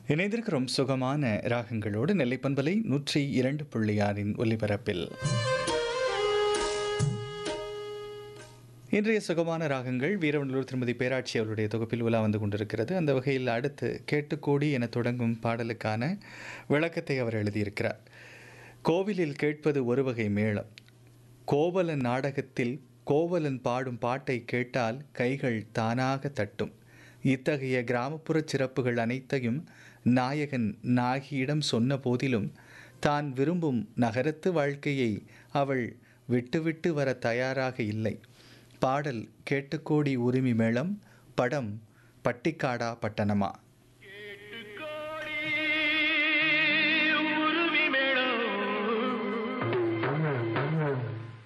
இணைந்திருக்கிறோம் சுகமான ராகங்களோடு நெல்லை பண்பலை நூற்றி இரண்டு புள்ளி ஆறின் ஒலிபரப்பில் இன்றைய சுகமான ராகங்கள் வீரவண்டலூர் திருமதி பேராட்சி அவருடைய தொகுப்பில் உலா வந்து கொண்டிருக்கிறது அந்த வகையில் அடுத்து கேட்டுக்கோடி என தொடங்கும் பாடலுக்கான விளக்கத்தை அவர் எழுதியிருக்கிறார் கோவிலில் கேட்பது ஒரு வகை மேளம் கோவலன் நாடகத்தில் கோவலன் பாடும் பாட்டை கேட்டால் கைகள் தானாக தட்டும் இத்தகைய கிராமப்புற சிறப்புகள் அனைத்தையும் நாயகன் நாகியிடம் சொன்ன போதிலும் தான் விரும்பும் நகரத்து வாழ்க்கையை அவள் விட்டுவிட்டு வர தயாராக இல்லை பாடல் கேட்டுக்கோடி உரிமை மேளம் படம் பட்டிக்காடா பட்டணமா